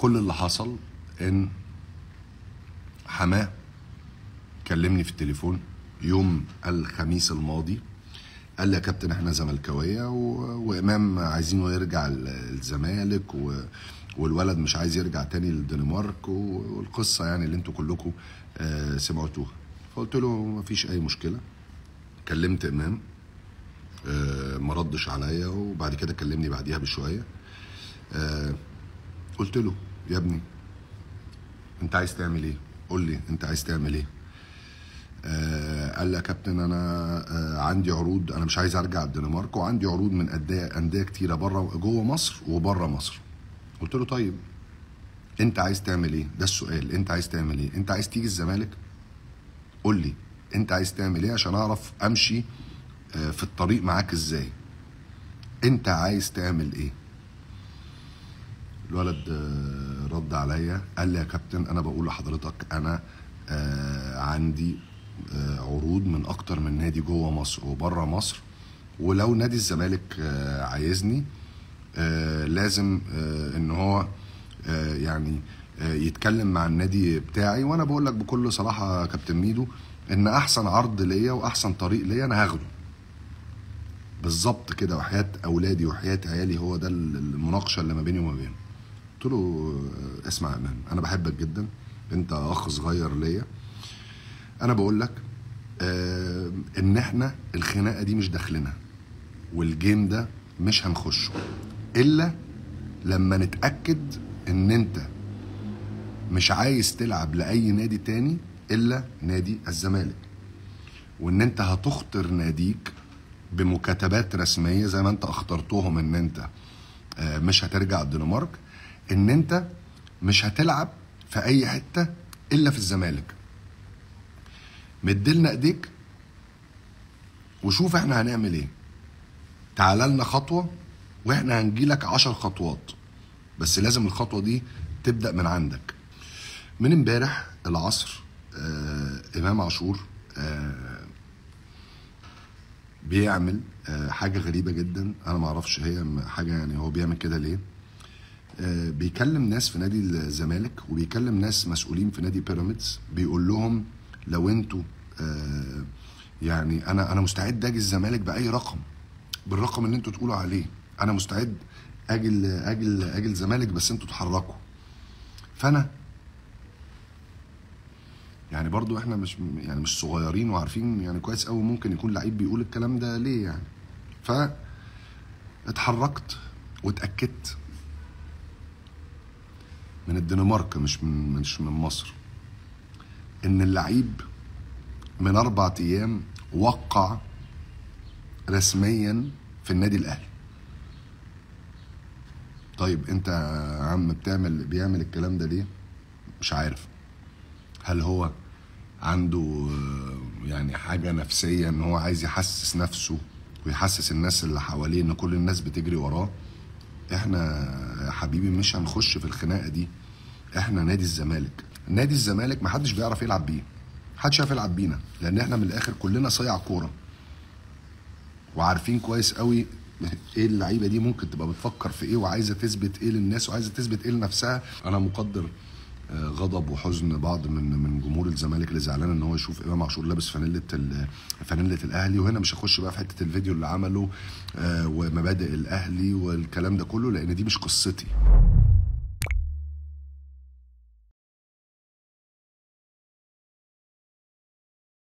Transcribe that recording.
كل اللي حصل ان حماه كلمني في التليفون يوم الخميس الماضي قال لي يا كابتن احنا زملكاويه و... وامام عايزينه يرجع ال- الزمالك و... والولد مش عايز يرجع تاني للدنمارك و... والقصه يعني اللي انتوا كلكم آه سمعتوها فقلت له مفيش اي مشكله كلمت امام آه ما ردش عليا وبعد كده كلمني بعديها بشويه آه قلت له يا ابني انت عايز تعمل ايه قول لي انت عايز تعمل ايه آه قال لي يا كابتن انا آه عندي عروض انا مش عايز ارجع الدنمارك وعندي عروض من انديه انديه كتيره بره جوه مصر وبره مصر قلت له طيب انت عايز تعمل ايه ده السؤال انت عايز تعمل ايه انت عايز تيجي الزمالك قول لي انت عايز تعمل ايه عشان اعرف امشي آه في الطريق معاك ازاي انت عايز تعمل ايه الولد آه، رد عليا قال لي يا كابتن انا بقول لحضرتك انا آه، عندي آه، عروض من اكتر من نادي جوه مصر وبره مصر ولو نادي الزمالك آه، عايزني آه، لازم آه، ان هو آه، يعني آه، يتكلم مع النادي بتاعي وانا بقول لك بكل صراحه يا كابتن ميدو ان احسن عرض ليا واحسن طريق ليا انا هاخده بالظبط كده وحياه اولادي وحياه عيالي هو ده المناقشه اللي ما بيني وما بينه قلت له آه، اسمع يا امان انا بحبك جدا انت اخ صغير ليا انا بقول لك آه ان احنا الخناقه دي مش داخلنا والجيم ده مش هنخشه الا لما نتاكد ان انت مش عايز تلعب لاي نادي تاني الا نادي الزمالك وان انت هتخطر ناديك بمكاتبات رسميه زي ما انت اخترتهم ان انت آه، مش هترجع الدنمارك ان انت مش هتلعب في اي حته الا في الزمالك مدلنا ايديك وشوف احنا هنعمل ايه تعال لنا خطوه واحنا هنجيلك عشر خطوات بس لازم الخطوه دي تبدا من عندك من امبارح العصر آه امام عاشور آه بيعمل آه حاجه غريبه جدا انا ما اعرفش هي م- حاجه يعني هو بيعمل كده ليه آه، بيكلم ناس في نادي الزمالك وبيكلم ناس مسؤولين في نادي بيراميدز بيقول لهم لو انتوا آه، يعني انا انا مستعد اجي الزمالك باي رقم بالرقم اللي انتوا تقولوا عليه انا مستعد اجي ال- اجي ال- اجي الزمالك بس انتوا تحركوا فانا يعني برضو احنا مش يعني مش صغيرين وعارفين يعني كويس قوي ممكن يكون لعيب بيقول الكلام ده ليه يعني ف اتحركت واتاكدت من الدنمارك مش من مش من مصر ان اللعيب من اربع ايام وقع رسميا في النادي الاهلي طيب انت يا عم بتعمل بيعمل الكلام ده ليه مش عارف هل هو عنده آه، يعني حاجة نفسية ان هو عايز يحسس نفسه ويحسس الناس اللي حواليه ان كل الناس بتجري وراه احنا يا حبيبي مش هنخش في الخناقة دي احنا نادي الزمالك نادي الزمالك محدش بيعرف يلعب بيه محدش يعرف يلعب بينا لان احنا من الاخر كلنا صيع كورة وعارفين كويس قوي ايه اللعيبه دي ممكن تبقى بتفكر في ايه وعايزه تثبت ايه للناس وعايزه تثبت ايه لنفسها انا مقدر آه، غضب وحزن بعض من من جمهور الزمالك اللي زعلان ان هو يشوف امام عاشور لابس فانيله ال- فانيله الاهلي وهنا مش هخش بقى في حته الفيديو اللي عمله آه، ومبادئ الاهلي والكلام ده كله لان دي مش قصتي